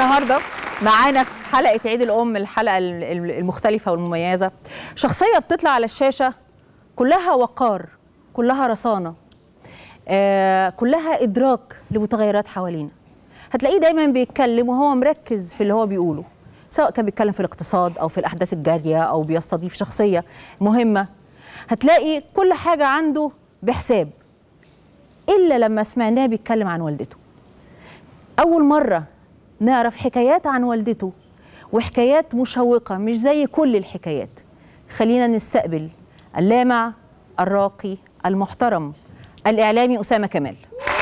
النهارده معانا في حلقه عيد الام الحلقه ال- ال- المختلفه والمميزه شخصيه بتطلع على الشاشه كلها وقار كلها رصانه آه كلها ادراك لمتغيرات حوالينا هتلاقيه دايما بيتكلم وهو مركز في اللي هو بيقوله سواء كان بيتكلم في الاقتصاد او في الاحداث الجاريه او بيستضيف شخصيه مهمه هتلاقي كل حاجه عنده بحساب الا لما سمعناه بيتكلم عن والدته أول مرة نعرف حكايات عن والدته وحكايات مشوقة مش زي كل الحكايات خلينا نستقبل اللامع الراقي المحترم الإعلامي أسامة كمال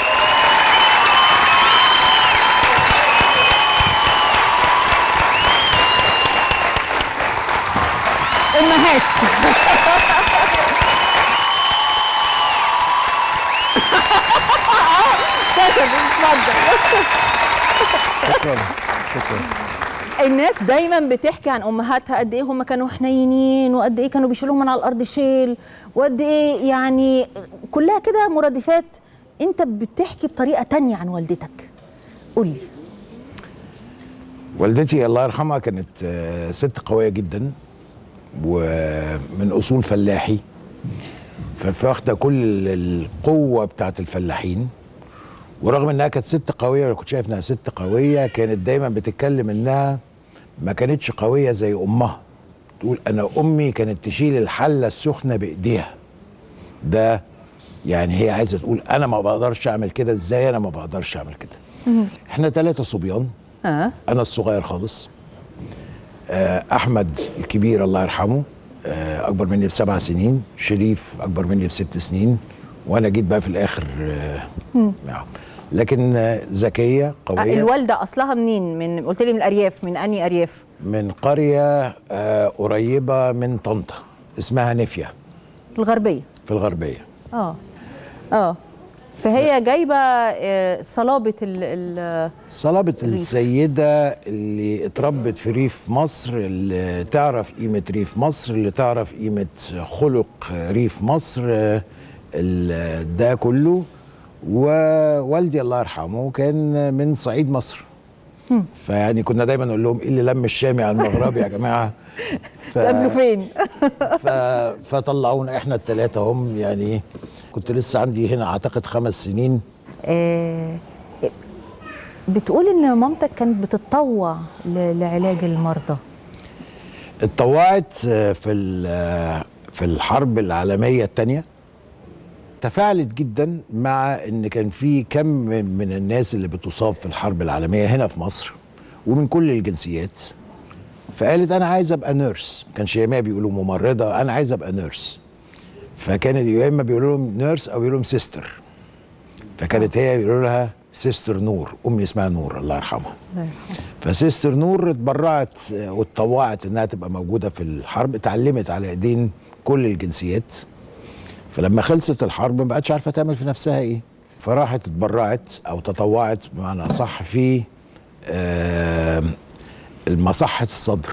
أمهات اتفضل شكرا شكرا الناس دايما بتحكي عن امهاتها قد ايه هم كانوا حنينين وقد ايه كانوا بيشيلوهم من على الارض شيل وقد ايه يعني كلها كده مرادفات انت بتحكي بطريقه تانية عن والدتك قولي والدتي الله يرحمها كانت آه، ست قوية جدا ومن أصول فلاحي فواخدة كل القوة بتاعت الفلاحين ورغم انها كانت ست قوية انا كنت شايف انها ست قوية كانت دايما بتتكلم انها ما كانتش قوية زي امها تقول انا امي كانت تشيل الحلة السخنة بايديها ده يعني هي عايزة تقول انا ما بقدرش اعمل كده ازاي انا ما بقدرش اعمل كده احنا ثلاثة صبيان ها انا الصغير خالص آه، احمد الكبير الله يرحمه آه، اكبر مني بسبع سنين شريف اكبر مني بست سنين وانا جيت بقى في الاخر آه، نعم. لكن آه، ذكيه قويه الوالده اصلها منين من قلت لي من الارياف من اني ارياف من قريه آه، قريبه من طنطا اسمها نفيا الغربيه في الغربيه اه اه فهي جايبه آه، صلابه ال ال صلابة السيدة اللي اتربت في ريف مصر اللي تعرف قيمة ريف مصر اللي تعرف قيمة خلق ريف مصر آه، ال- ده كله ووالدي الله يرحمه كان من صعيد مصر فيعني كنا دايما نقول لهم ايه اللي لم الشامي على المغربي يا جماعه ف... قبله فين ف... فطلعونا احنا الثلاثه هم يعني كنت لسه عندي هنا اعتقد خمس سنين آه، بتقول ان مامتك كانت بتتطوع ل- لعلاج المرضى اتطوعت في ال- في الحرب العالميه الثانيه تفاعلت جدا مع ان كان في كم من الناس اللي بتصاب في الحرب العالميه هنا في مصر ومن كل الجنسيات فقالت انا عايزه ابقى نيرس ما كانش ياما بيقولوا ممرضه انا عايزه ابقى نيرس فكان يا اما بيقولوا لهم نيرس او بيقولوا لهم سيستر فكانت هي بيقولوا لها سيستر نور امي اسمها نور الله يرحمها فسيستر نور اتبرعت آه، واتطوعت انها تبقى موجوده في الحرب اتعلمت على ايدين كل الجنسيات فلما خلصت الحرب ما بقتش عارفه تعمل في نفسها ايه فراحت اتبرعت او تطوعت بمعنى اصح في آه، المصحه الصدر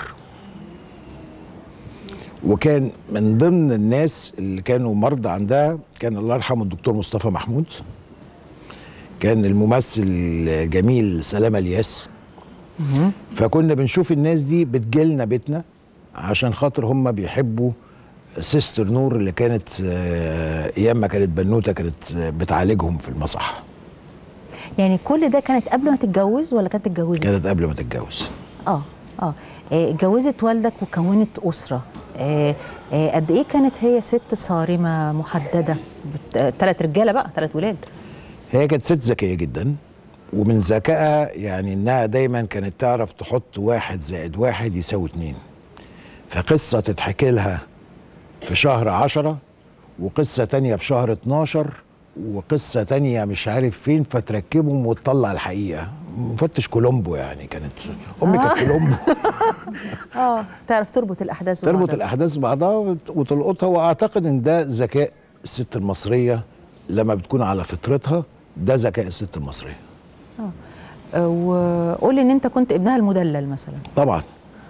وكان من ضمن الناس اللي كانوا مرضى عندها كان الله يرحمه الدكتور مصطفى محمود كان الممثل الجميل سلامة الياس فكنا بنشوف الناس دي بتجيلنا بيتنا عشان خاطر هم بيحبوا سيستر نور اللي كانت آه، ايام ما كانت بنوته كانت آه، بتعالجهم في المصحه يعني كل ده كانت قبل ما تتجوز ولا كانت اتجوزت كانت قبل ما تتجوز اه اه آه، اتجوزت والدك وكونت اسره آه، آه، قد ايه كانت هي ست صارمه محدده ثلاث رجاله بقى ثلاث ولاد هي كانت ست ذكيه جدا ومن ذكائها يعني انها دايما كانت تعرف تحط واحد زائد واحد يساوي اتنين فقصه تتحكي لها في شهر عشرة وقصه تانية في شهر 12 وقصه تانية مش عارف فين فتركبهم وتطلع الحقيقه مفتش كولومبو يعني كانت امي كانت كولومبو اه تعرف تربط الاحداث تربط ببعضها. الاحداث ببعضها وت- وتلقطها واعتقد ان ده ذكاء الست المصريه لما بتكون على فطرتها ده ذكاء الست المصريه آه، وقولي ان انت كنت ابنها المدلل مثلا طبعا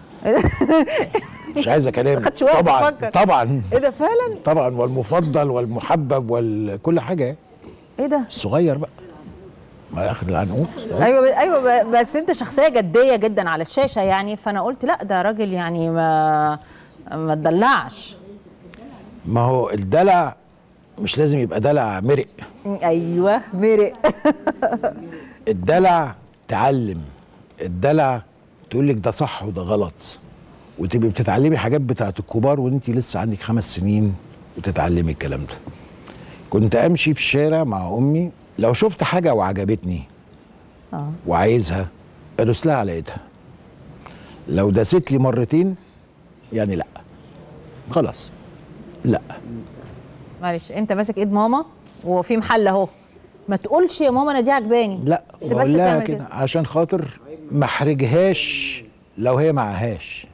مش عايزه كلام خدش وقت طبعا تفكر. طبعا ايه ده فعلا طبعا والمفضل والمحبب وكل حاجه ايه ده الصغير بقى ما اخر العنقود ايوه ايوه ب- بس انت شخصيه جديه جدا على الشاشه يعني فانا قلت لا ده راجل يعني ما ما تدلعش ما هو الدلع مش لازم يبقى دلع مرق ايوه مرق الدلع تعلم الدلع تقول لك ده صح وده غلط وتبقي بتتعلمي حاجات بتاعت الكبار وانت لسه عندك خمس سنين وتتعلمي الكلام ده كنت امشي في الشارع مع امي لو شفت حاجه وعجبتني اه وعايزها ادوس لها على ايدها لو داست لي مرتين يعني لا خلاص لا معلش انت ماسك ايد ماما وفي محل اهو ما تقولش يا ماما انا دي عجباني لا انت بس بقول لها تعمل كده عشان خاطر ما احرجهاش لو هي معهاش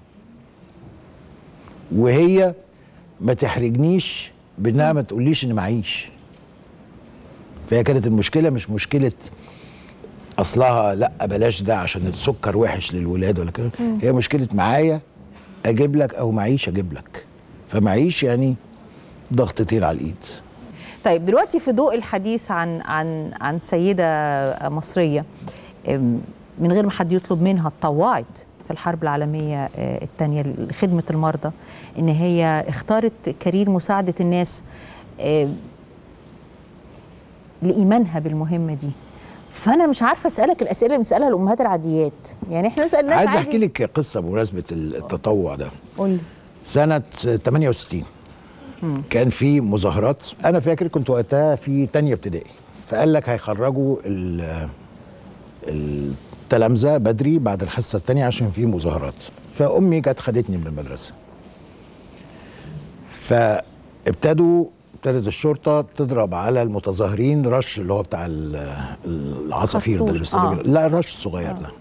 وهي ما تحرجنيش بانها ما تقوليش ان معيش فهي كانت المشكله مش مشكله اصلها لا بلاش ده عشان السكر وحش للولاد ولا كده هي مشكله معايا اجيب لك او معيش اجيب لك فمعيش يعني ضغطتين على الايد طيب دلوقتي في ضوء الحديث عن عن عن سيده مصريه ام، من غير ما حد يطلب منها اتطوعت في الحرب العالميه اه، الثانيه لخدمه المرضى ان هي اختارت كارير مساعده الناس ام، لايمانها بالمهمه دي فانا مش عارفه اسالك الاسئله اللي بنسالها الامهات العاديات يعني احنا نسال الناس عايز عادي احكي لك قصه بمناسبه التطوع ده قول لي سنة 68 كان في مظاهرات أنا فاكر كنت وقتها في تانية ابتدائي فقال لك هيخرجوا ال- التلامذة بدري بعد الحصة التانية عشان في مظاهرات فأمي جت خدتني من المدرسة فابتدوا ابتدت الشرطة تضرب على المتظاهرين رش اللي هو بتاع ال- العصافير ده اللي خرطوش، بيستخدموا لا الرش الصغير ده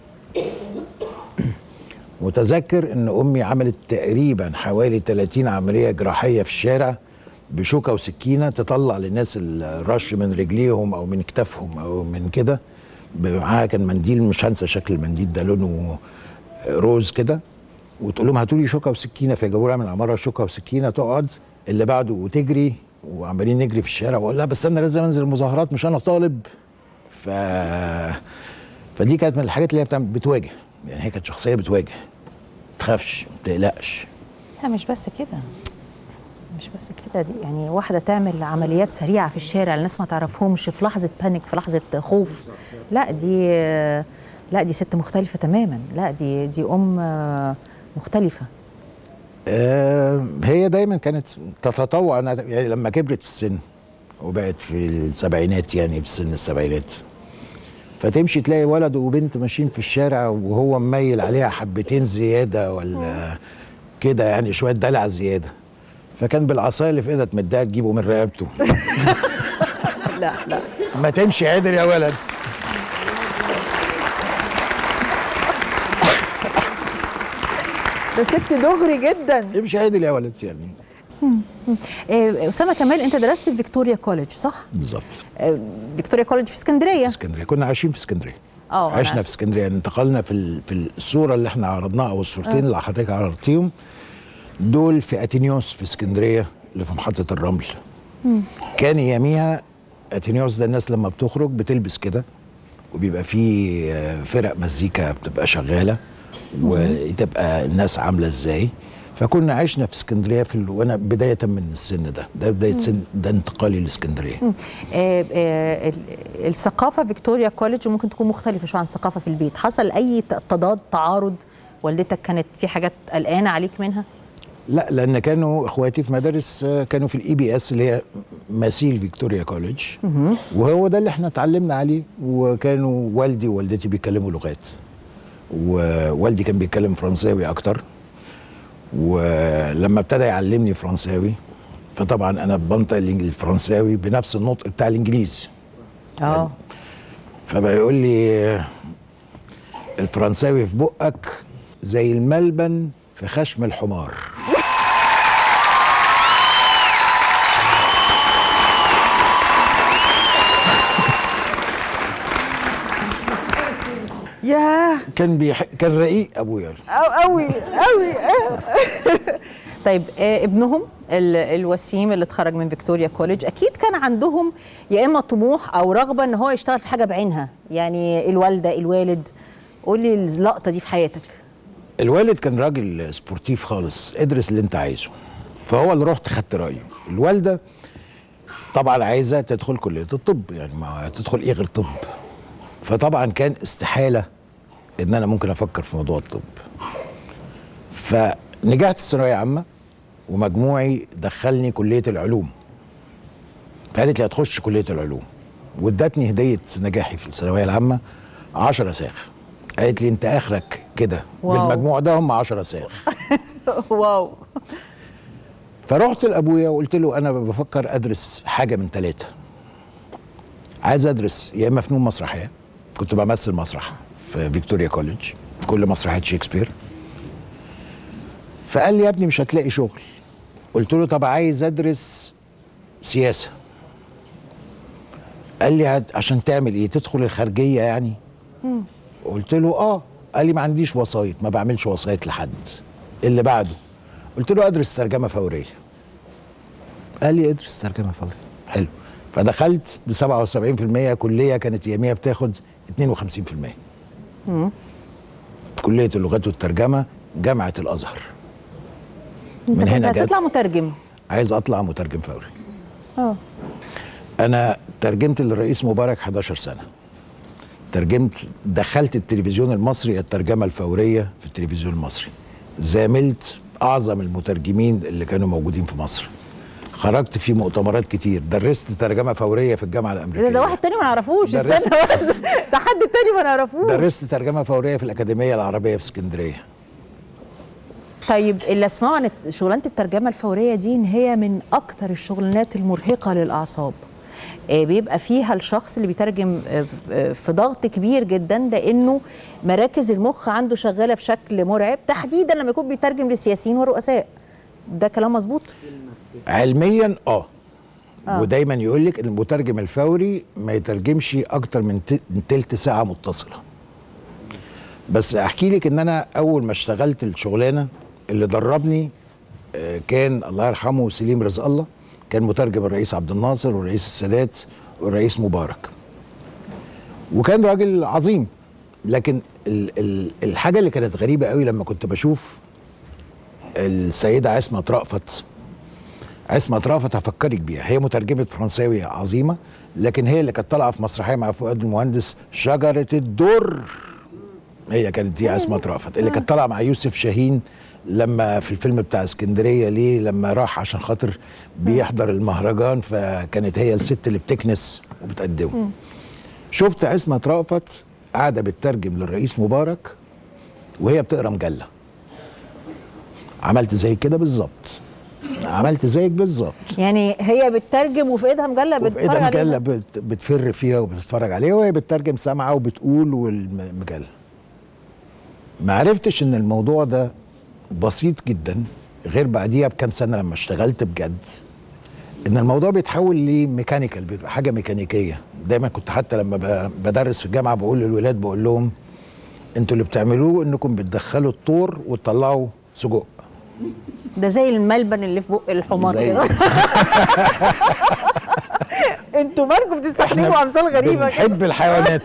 متذكر ان امي عملت تقريبا حوالي 30 عمليه جراحيه في الشارع بشوكه وسكينه تطلع للناس الرش من رجليهم او من كتافهم او من كده معاها كان منديل مش هنسى شكل المنديل ده لونه روز كده وتقول لهم هاتوا لي شوكه وسكينه فيجيبوا لها من العماره شوكه وسكينه تقعد اللي بعده وتجري وعمالين نجري في الشارع واقول لها بس انا لازم انزل المظاهرات مش انا طالب ف فدي كانت من الحاجات اللي هي بتعمل بتواجه يعني هي كانت شخصيه بتواجه تخافش ما تقلقش لا مش بس كده مش بس كده دي يعني واحده تعمل عمليات سريعه في الشارع الناس ما تعرفهمش في لحظه بانيك في لحظه خوف لا دي لا دي ست مختلفه تماما لا دي دي ام مختلفه آه هي دايما كانت تتطوع أنا يعني لما كبرت في السن وبقت في السبعينات يعني في سن السبعينات فتمشي تلاقي ولد وبنت ماشيين في الشارع وهو مميل عليها حبتين زياده ولا كده يعني شويه دلع زياده فكان بالعصايه اللي في ايدها تمدها تجيبه من رقبته لا لا ما تمشي عدل يا ولد ده ست دغري جدا امشي عدل يا ولد يعني آه، اسامه كمال انت درست في فيكتوريا كوليدج صح؟ بالظبط آه، فيكتوريا كوليدج في اسكندريه اسكندريه كنا عايشين في اسكندريه اه أنا- عشنا في اسكندريه يعني انتقلنا في ال- في الصوره اللي احنا عرضناها او الصورتين اللي حضرتك عرضتيهم دول في اتينيوس في اسكندريه اللي في محطه الرمل كان يميها اتينيوس ده الناس لما بتخرج بتلبس كده وبيبقى فيه آه، فرق مزيكا بتبقى شغاله وتبقى الناس عامله ازاي فكنا عشنا في اسكندريه في ال... وانا بدايه من السن ده ده بدايه سن ده انتقالي لاسكندريه آه، آه، ال- الثقافه فيكتوريا كوليدج ممكن تكون مختلفه شويه عن الثقافه في البيت حصل اي ت- تضاد تعارض والدتك كانت في حاجات قلقانه عليك منها لا لان كانوا اخواتي في مدارس آه، كانوا في الاي بي اس اللي هي مثيل فيكتوريا كوليدج وهو ده اللي احنا اتعلمنا عليه وكانوا والدي ووالدتي بيتكلموا لغات ووالدي كان بيتكلم فرنساوي اكتر ولما ابتدى يعلمني فرنساوي فطبعا انا بنطق الإنج- الفرنساوي بنفس النطق بتاع الانجليزي اه فبقى يقول لي الفرنساوي في بقك زي الملبن في خشم الحمار ياه كان بيح... كان رقيق ابويا أو قوي قوي طيب آه ابنهم ال- الوسيم اللي اتخرج من فيكتوريا كوليدج اكيد كان عندهم يا اما طموح او رغبه ان هو يشتغل في حاجه بعينها يعني الوالده الوالد قولي اللقطه دي في حياتك الوالد كان راجل سبورتيف خالص ادرس اللي انت عايزه فهو اللي رحت خدت رايه الوالده طبعا عايزه تدخل كليه الطب يعني ما تدخل ايه غير طب فطبعا كان استحاله ان انا ممكن افكر في موضوع الطب فنجحت في ثانويه عامه ومجموعي دخلني كليه العلوم قالت لي هتخش كليه العلوم وادتني هديه نجاحي في الثانويه العامه 10 ساخ قالت لي انت اخرك كده واو. بالمجموع ده هم 10 ساخ واو فرحت لابويا وقلت له انا بفكر ادرس حاجه من ثلاثه عايز ادرس يا اما فنون مسرحيه كنت بمثل مسرح في فيكتوريا كوليدج في كل مسرحيات شكسبير فقال لي يا ابني مش هتلاقي شغل قلت له طب عايز ادرس سياسه قال لي هت- عشان تعمل ايه تدخل الخارجيه يعني قلت له اه قال لي ما عنديش وسايط ما بعملش وسايط لحد اللي بعده قلت له ادرس ترجمه فوريه قال لي ادرس ترجمه فوريه حلو فدخلت ب 77% كليه كانت ياميه بتاخد 52% كليه اللغات والترجمه جامعه الازهر انت من كنت هنا عايز جت تطلع مترجم عايز اطلع مترجم فوري اه انا ترجمت للرئيس مبارك 11 سنه ترجمت دخلت التلفزيون المصري الترجمه الفوريه في التلفزيون المصري زاملت اعظم المترجمين اللي كانوا موجودين في مصر خرجت في مؤتمرات كتير درست ترجمه فوريه في الجامعه الامريكيه ده, ده واحد تاني ما نعرفوش درست- استنى بس ده حد تاني ما نعرفوش درست ترجمه فوريه في الاكاديميه العربيه في اسكندريه طيب اللي اسمعه عن شغلانه الترجمه الفوريه دي ان هي من اكتر الشغلانات المرهقه للاعصاب آه، بيبقى فيها الشخص اللي بيترجم آه، آه، في ضغط كبير جدا لانه مراكز المخ عنده شغاله بشكل مرعب تحديدا لما يكون بيترجم لسياسيين ورؤساء ده كلام مظبوط علميا اه آه. ودايما يقول لك ان المترجم الفوري ما يترجمش اكتر من ت- من تلت ساعه متصله بس احكي لك ان انا اول ما اشتغلت الشغلانه اللي دربني آه، كان الله يرحمه سليم رزق الله كان مترجم الرئيس عبد الناصر والرئيس السادات والرئيس مبارك وكان راجل عظيم لكن ال ال الحاجه اللي كانت غريبه قوي لما كنت بشوف السيده عصمت رأفت عصمت رأفت هفكرك بيها هي مترجمة فرنساوي عظيمة لكن هي اللي كانت طالعة في مسرحية مع فؤاد المهندس شجرة الدر هي كانت دي عصمت رأفت اللي كانت طالعة مع يوسف شاهين لما في الفيلم بتاع اسكندرية ليه لما راح عشان خاطر بيحضر المهرجان فكانت هي الست اللي بتكنس وبتقدمه شفت عصمت رأفت قاعدة بتترجم للرئيس مبارك وهي بتقرا مجلة عملت زي كده بالظبط عملت زيك بالظبط يعني هي بتترجم وفي ايدها مجله وفي بتتفرج ايدها عليها مجله بت- بتفر فيها وبتتفرج عليها وهي بتترجم سامعه وبتقول والمجله ما عرفتش ان الموضوع ده بسيط جدا غير بعديها بكام سنه لما اشتغلت بجد ان الموضوع بيتحول لميكانيكال بيبقى حاجه ميكانيكيه دايما كنت حتى لما ب- بدرس في الجامعه بقول للولاد بقول لهم انتوا اللي بتعملوه انكم بتدخلوا الطور وتطلعوا سجق ده زي الملبن اللي في بق الحمار زي- كده انتوا مالكم بتستخدموا امثال غريبه كده بنحب الحيوانات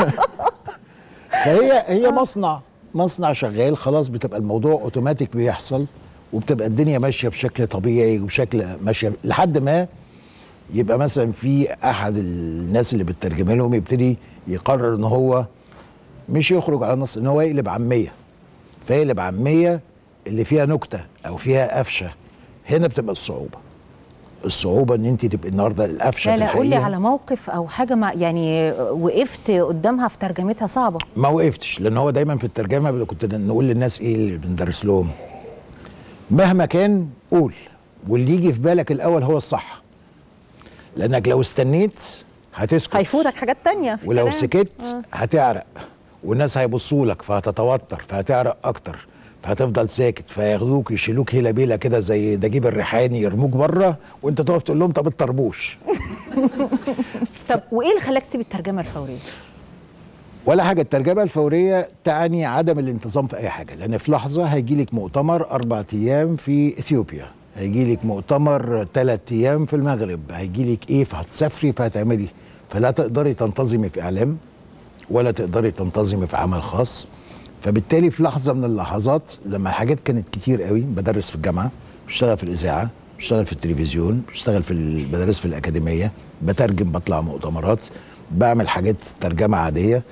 فهي هي مصنع مصنع شغال خلاص بتبقى الموضوع اوتوماتيك بيحصل وبتبقى الدنيا ماشيه بشكل طبيعي وبشكل ماشيه لحد ما يبقى مثلا في احد الناس اللي بتترجم لهم يبتدي يقرر ان هو مش يخرج على النص ان هو يقلب عاميه فيقلب عاميه اللي فيها نكته او فيها قفشه هنا بتبقى الصعوبه الصعوبه ان انت تبقي النهارده القفشه لا لا قول لي الحقيقة- على موقف او حاجه مع يعني وقفت قدامها في ترجمتها صعبه ما وقفتش لان هو دايما في الترجمه كنت نقول للناس ايه اللي بندرس لهم مهما كان قول واللي يجي في بالك الاول هو الصح لانك لو استنيت هتسكت هيفوتك حاجات تانية في ولو الكلام. سكت آه. هتعرق والناس هيبصوا لك فهتتوتر فهتعرق اكتر فهتفضل ساكت فياخدوك يشيلوك هيلا بيلا كده زي دجيب الريحاني يرموك بره وانت تقف تقول لهم طب الطربوش طب وايه اللي خلاك تسيب الترجمه الفوريه ولا حاجه الترجمه الفوريه تعني عدم الانتظام في اي حاجه لان في لحظه هيجي لك مؤتمر اربع ايام في اثيوبيا هيجي لك مؤتمر ثلاث ايام في المغرب هيجي لك ايه فهتسافري فهتعملي فلا تقدري تنتظمي في اعلام ولا تقدري تنتظمي في عمل خاص فبالتالي في لحظه من اللحظات لما الحاجات كانت كتير قوي بدرس في الجامعه بشتغل في الاذاعه بشتغل في التلفزيون بشتغل في ال- بدرس في الاكاديميه بترجم بطلع مؤتمرات بعمل حاجات ترجمه عاديه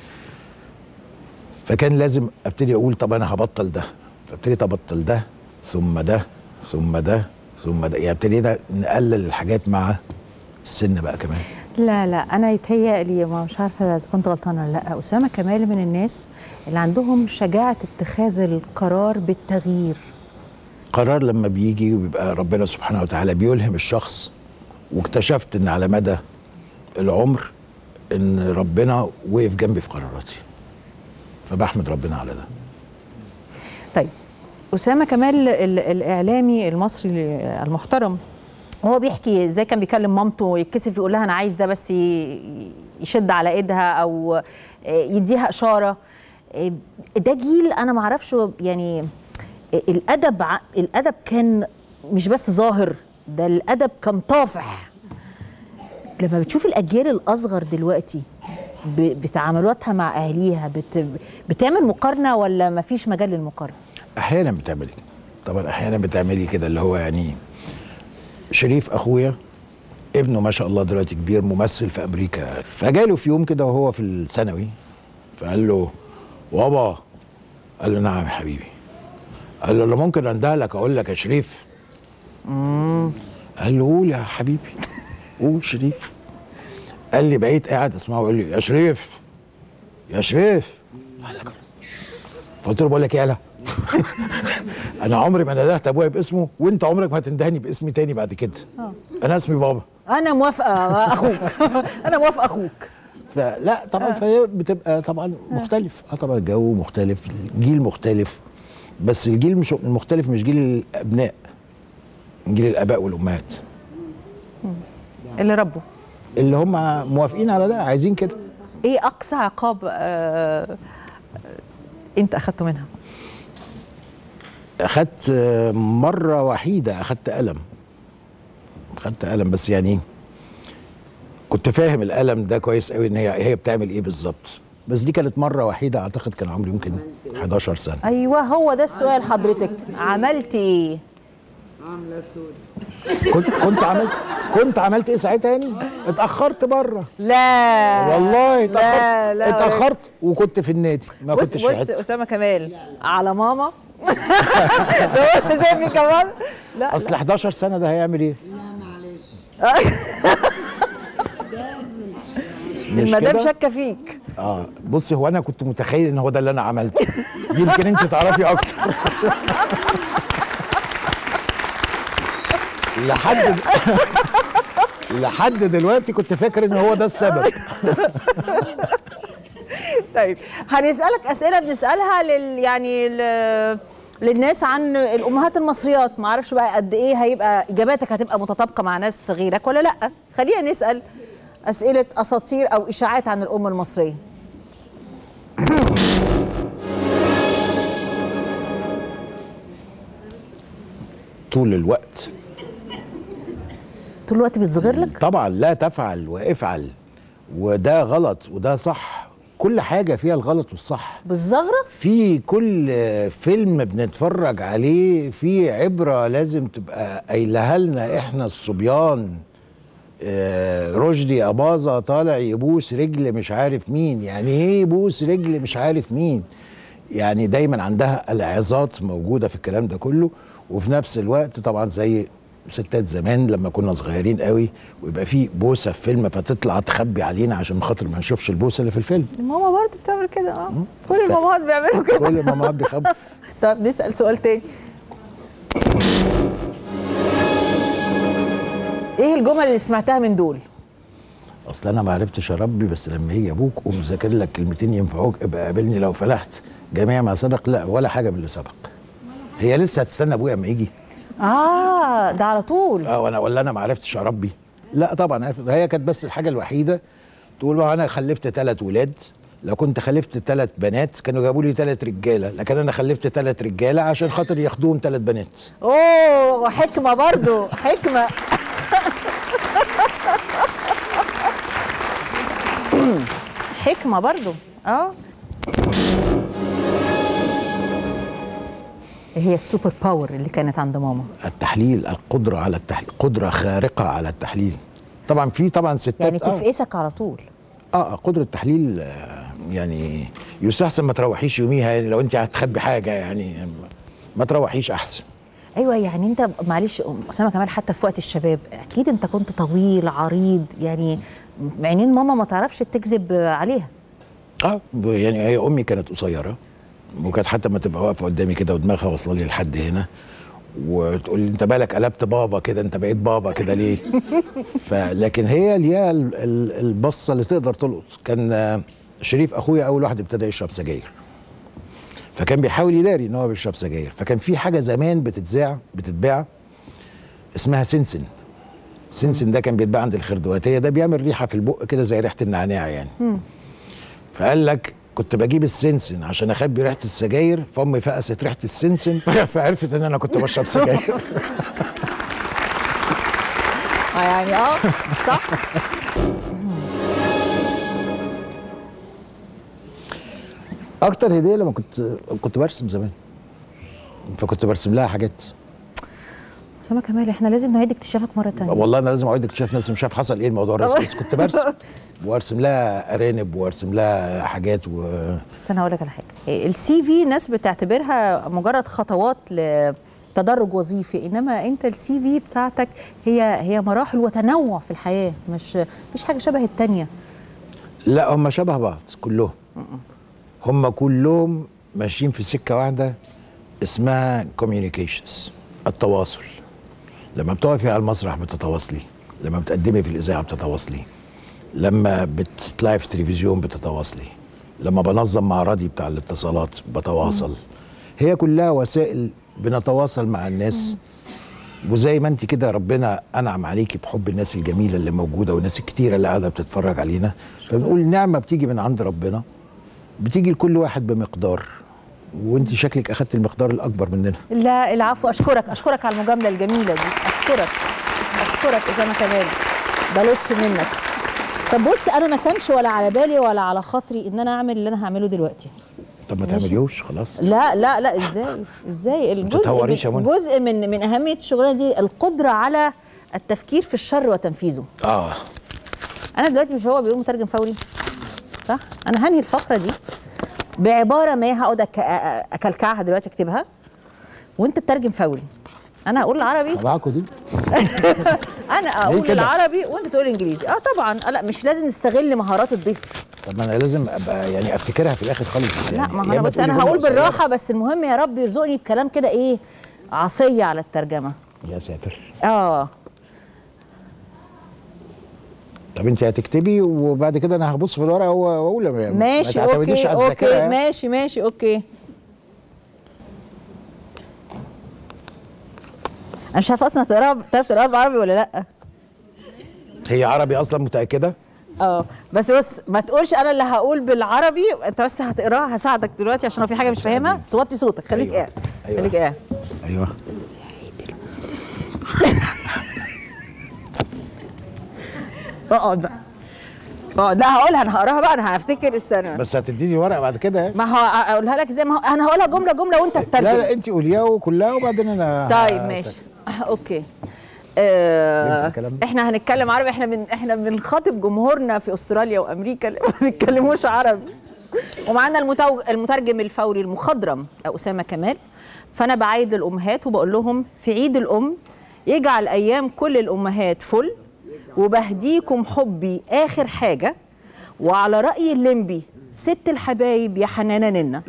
فكان لازم ابتدي اقول طب انا هبطل ده فابتديت ابطل ده ثم ده ثم ده ثم ده يعني ابتدينا نقلل الحاجات مع السن بقى كمان لا لا انا يتهيألي ما مش عارفه اذا كنت غلطانه ولا لا اسامه كمال من الناس اللي عندهم شجاعه اتخاذ القرار بالتغيير قرار لما بيجي وبيبقى ربنا سبحانه وتعالى بيلهم الشخص واكتشفت ان على مدى العمر ان ربنا وقف جنبي في قراراتي فبحمد ربنا على ده طيب اسامه كمال ال- الاعلامي المصري المحترم هو بيحكي ازاي كان بيكلم مامته ويتكسف يقول لها انا عايز ده بس ي- يشد على ايدها او يديها اشاره ده جيل انا ما اعرفش يعني الادب ع- الادب كان مش بس ظاهر ده الادب كان طافح لما بتشوف الاجيال الاصغر دلوقتي ب- بتعاملاتها مع اهليها بت بتعمل مقارنه ولا ما فيش مجال للمقارنه احيانا بتعملي طبعا احيانا بتعملي كده اللي هو يعني شريف اخويا ابنه ما شاء الله دلوقتي كبير ممثل في امريكا فجاله في يوم كده وهو في الثانوي فقال له بابا قال له نعم يا حبيبي قال له انا ممكن اندهلك اقول لك يا شريف قال له قول يا حبيبي قول شريف قال لي بقيت قاعد اسمعه يقول لي يا شريف يا شريف قال لك فقلت له بقول لك ايه يالا انا عمري ما ندهت ابويا باسمه وانت عمرك ما هتندهني باسمي تاني بعد كده انا اسمي بابا انا موافقه اخوك انا موافقه اخوك فلا طبعا فهي بتبقى طبعا مختلف اه طبعا الجو مختلف الجيل مختلف بس الجيل مش المختلف مش جيل الابناء جيل الاباء والامهات اللي ربوا اللي هم موافقين على ده عايزين كده ايه اقصى عقاب آه آه، انت اخدته منها اخدت آه، مره وحيده اخدت قلم اخدت قلم بس يعني كنت فاهم القلم ده كويس قوي ان هي هي بتعمل ايه بالظبط بس دي كانت مره وحيده اعتقد كان عمري يمكن 11 سنه ايوه هو ده السؤال حضرتك عملت ايه كنت كنت عملت كنت عملت ايه ساعتها يعني اتاخرت بره لا والله لا اتاخرت لا اتاخرت وكنت في النادي ما بص كنتش في بص حته اسامه كمال على ماما لو انت شايفني كمان لا اصل 11 سنه ده هيعمل ايه مش المدام كده؟ شاكه فيك اه بصي هو انا كنت متخيل ان هو ده اللي انا عملته يمكن انت تعرفي اكتر لحد لحد دلوقتي كنت فاكر ان هو ده السبب طيب هنسالك اسئله بنسالها لل يعني ل... للناس عن الامهات المصريات ما اعرفش بقى قد ايه هيبقى اجاباتك هتبقى متطابقه مع ناس غيرك ولا لا خلينا نسال اسئله اساطير او اشاعات عن الام المصريه طول الوقت طول الوقت بيتصغر لك طبعا لا تفعل وافعل وده غلط وده صح كل حاجه فيها الغلط والصح بالزغره في كل فيلم بنتفرج عليه في عبرة لازم تبقى قايلها لنا احنا الصبيان آه، رشدي أباظة طالع يبوس رجل مش عارف مين يعني ايه يبوس رجل مش عارف مين يعني دايما عندها العظات موجودة في الكلام ده كله وفي نفس الوقت طبعا زي ستات زمان لما كنا صغيرين قوي ويبقى في بوسه في فيلم فتطلع تخبي علينا عشان خاطر ما نشوفش البوسه اللي في الفيلم ماما برضه بتعمل كده اه كل المامات بيعملوا كده كل ما ما بيخبي طب نسال سؤال تاني ايه الجمل اللي سمعتها من دول اصل انا ما عرفتش اربي بس لما يجي ابوك قوم ذاكر لك كلمتين ينفعوك ابقى قابلني لو فلحت جميع ما سبق لا ولا حاجه من اللي سبق هي لسه هتستنى ابويا اما يجي اه ده على طول اه وانا ولا انا ما عرفتش اربي لا طبعا عرفت هي كانت بس الحاجه الوحيده تقول بقى انا خلفت ثلاث ولاد لو كنت خلفت ثلاث بنات كانوا جابوا لي ثلاث رجاله لكن انا خلفت ثلاث رجاله عشان خاطر ياخدوهم ثلاث بنات اوه حكمه برضو حكمه حكمه برضو اه هي السوبر باور اللي كانت عند ماما التحليل القدره على التحليل قدره خارقه على التحليل طبعا في طبعا ستات يعني آه. تفقسك على طول اه قدره التحليل آه، يعني يستحسن ما تروحيش يوميها يعني لو انت هتخبي حاجه يعني ما تروحيش احسن ايوه يعني انت معلش اسامه كمال حتى في وقت الشباب اكيد انت كنت طويل عريض يعني عينين ماما ما تعرفش تكذب عليها اه ب- يعني هي امي كانت قصيره وكانت حتى ما تبقى واقفه قدامي كده ودماغها واصله لي لحد هنا وتقول لي انت بالك قلبت بابا كده انت بقيت بابا كده ليه فلكن هي ليها ال- ال- البصه اللي تقدر تلقط كان آه، شريف اخويا اول واحد ابتدى يشرب سجاير فكان بيحاول يداري ان هو بيشرب سجاير فكان في حاجه زمان بتتذاع بتتباع اسمها سنسن سنسن ده كان بيتباع عند الخردواتيه ده بيعمل ريحه في البق كده زي ريحه النعناع يعني فقال لك كنت بجيب السنسن عشان اخبي ريحه السجاير فامي فقست ريحه السنسن فعرفت ان انا كنت بشرب سجاير اه يعني اه صح اكتر هديه لما كنت كنت برسم زمان فكنت برسم لها حاجات اسامه كمال احنا لازم نعيد اكتشافك مره تانية والله انا لازم اقعد اكتشاف ناس مش عارف حصل ايه الموضوع الرسم بس كنت برسم وارسم لها ارانب وارسم لها حاجات و بس انا هقول لك على حاجه السي في ناس بتعتبرها مجرد خطوات لتدرج وظيفي انما انت السي في بتاعتك هي هي مراحل وتنوع في الحياه مش مش حاجه شبه التانية لا هم شبه بعض كلهم هم كلهم ماشيين في سكه واحده اسمها كوميونيكيشنز التواصل لما بتقفي على المسرح بتتواصلي لما بتقدمي في الاذاعه بتتواصلي لما بتطلعي في التلفزيون بتتواصلي لما بنظم مع رادي بتاع الاتصالات بتواصل هي كلها وسائل بنتواصل مع الناس وزي ما انت كده ربنا انعم عليكي بحب الناس الجميله اللي موجوده والناس الكتيره اللي قاعده بتتفرج علينا فبنقول نعمه بتيجي من عند ربنا بتيجي لكل واحد بمقدار وانت شكلك اخدت المقدار الاكبر مننا لا العفو اشكرك اشكرك على المجامله الجميله دي اشكرك اشكرك اسامه كمال ده لطف منك طب بص انا ما كانش ولا على بالي ولا على خاطري ان انا اعمل اللي انا هعمله دلوقتي طب ما ماشي. تعمليوش خلاص لا لا لا ازاي ازاي الجزء تتهوريش يا من منى. جزء من من اهميه الشغلانه دي القدره على التفكير في الشر وتنفيذه اه انا دلوقتي مش هو بيقول مترجم فوري صح انا هنهي الفقره دي بعباره ما هقعد أك- أ- اكلكعها دلوقتي اكتبها وانت تترجم فوري انا اقول العربي معاكم دي انا اقول كده؟ العربي وانت تقول الانجليزي اه طبعا آه لا مش لازم نستغل مهارات الضيف طب ما انا لازم ابقى يعني افتكرها في الاخر خالص لا يعني ما هو يا انا إما بس تقولي انا جملة هقول قصيرة. بالراحه بس المهم يا رب يرزقني بكلام كده ايه عصيه على الترجمه يا ساتر اه طب انت هتكتبي وبعد كده انا هبص في الورقه واقول ما ماشي تعتمديش اوكي على الذاكره اوكي يعني. ماشي ماشي اوكي انا مش عارفه اصلا تقراها تعرف تقراها بالعربي ولا لا هي عربي اصلا متاكده اه بس بص ما تقولش انا اللي هقول بالعربي انت بس هتقراها هساعدك دلوقتي عشان لو في حاجه مش فاهمها بس وطي صوتك خليك أيوة. قاعد أيوة. خليك قاعد ايوه اقعد بقى اقعد لا هقولها انا هقراها بقى انا هفتكر استنى بس هتديني الورقه بعد كده يعني. ما هو اقولها لك ازاي ما هو انا هقولها جمله جمله وانت تترجم لا لا انت قوليها كلها وبعدين انا طيب ماشي اوكي آه ينفع الكلام ده؟ احنا هنتكلم عربي احنا من احنا بنخاطب جمهورنا في استراليا وامريكا اللي ما بيتكلموش عربي ومعانا المتو... المترجم الفوري المخضرم اسامه كمال فانا بعايد الامهات وبقول لهم في عيد الام يجعل ايام كل الامهات فل وبهديكم حبي اخر حاجه وعلى راي الليمبي ست الحبايب يا حنانه ننا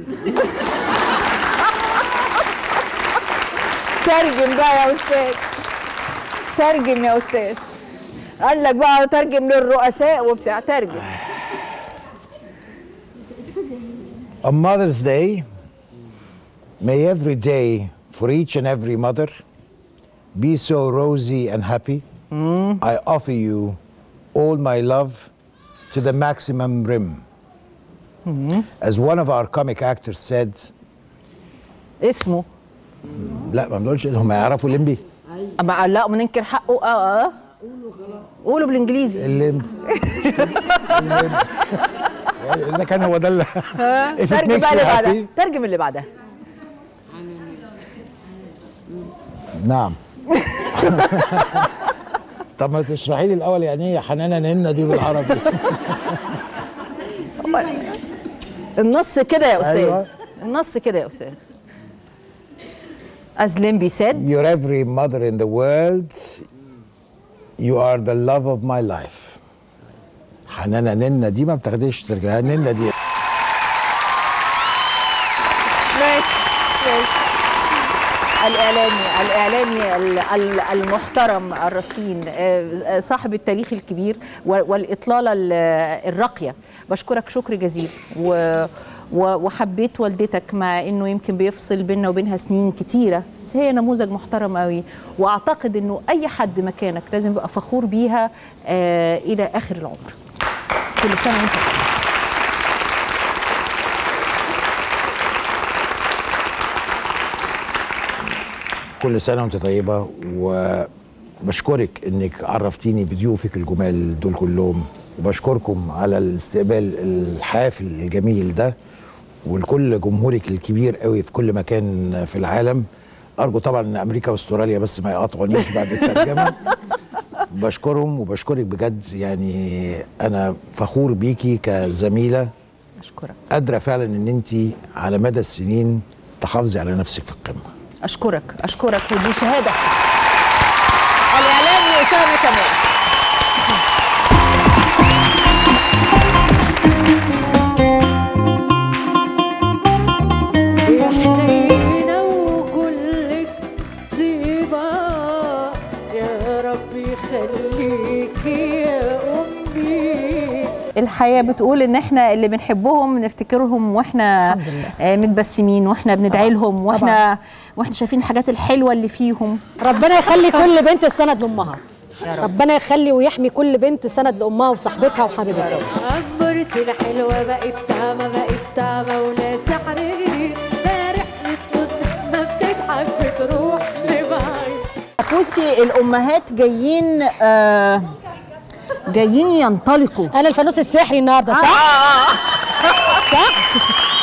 ترجم بقى يا استاذ ترجم يا استاذ قال لك بقى ترجم للرؤساء وبتاع ترجم On Mother's Day, may every day for each and every mother be so rosy and happy. I offer you all my love to the maximum rim. as one of our comic actors said اسمه لا ما بنقولش هم يعرفوا ليمبي اما لا مننكر حقه اه اه قولوا بالانجليزي الليمبي الليمبي. يعني اذا كان هو ده اللي If it ترجم makes بقى you اللي بعدها happy. ترجم اللي بعدها نعم طب ما تشرحي لي الاول يعني ايه حنانه ننه دي بالعربي النص كده يا استاذ أيوة. النص كده يا استاذ as Limby said You're every mother in the world. You are the love of my life. حنانة ننة دي ما بتاخديش ترجعها ننة دي ماشي ماشي الإعلامي الإعلامي ال- ال- المحترم الرصين آه، آه، صاحب التاريخ الكبير و- والإطلالة ال- الراقية بشكرك شكر جزيل و و- وحبيت والدتك مع انه يمكن بيفصل بيننا وبينها سنين كتيره بس هي نموذج محترم قوي واعتقد انه اي حد مكانك لازم يبقى فخور بيها آه الى اخر العمر كل سنه وانت طيب. كل سنة وانت طيبة وبشكرك انك عرفتيني بضيوفك الجمال دول كلهم وبشكركم على الاستقبال الحافل الجميل ده ولكل جمهورك الكبير قوي في كل مكان في العالم ارجو طبعا ان امريكا واستراليا بس ما يقاطعونيش بعد الترجمه بشكرهم وبشكرك بجد يعني انا فخور بيكي كزميله اشكرك قادره فعلا ان انت على مدى السنين تحافظي على نفسك في القمه اشكرك اشكرك ودي شهاده الاعلامي اسامه كمال يا حنينة وكلك طيبة يا رب يخليكي يا أمي الحياه بتقول ان احنا اللي بنحبهم نفتكرهم واحنا آه، متبسمين واحنا بندعي لهم واحنا واحنا شايفين الحاجات الحلوه اللي فيهم ربنا يخلي كل بنت سند لامها ربنا يخلي ويحمي كل بنت سند لامها وصاحبتها وحبيبتها عمرت الحلوة بقت تعمى بقت تعمى ولا سحر جديد لا رحلة قدام ما بتضحك بتروح لبعيد بوسي الامهات جايين آه جايين ينطلقوا انا الفانوس السحري النهارده صح؟ صح؟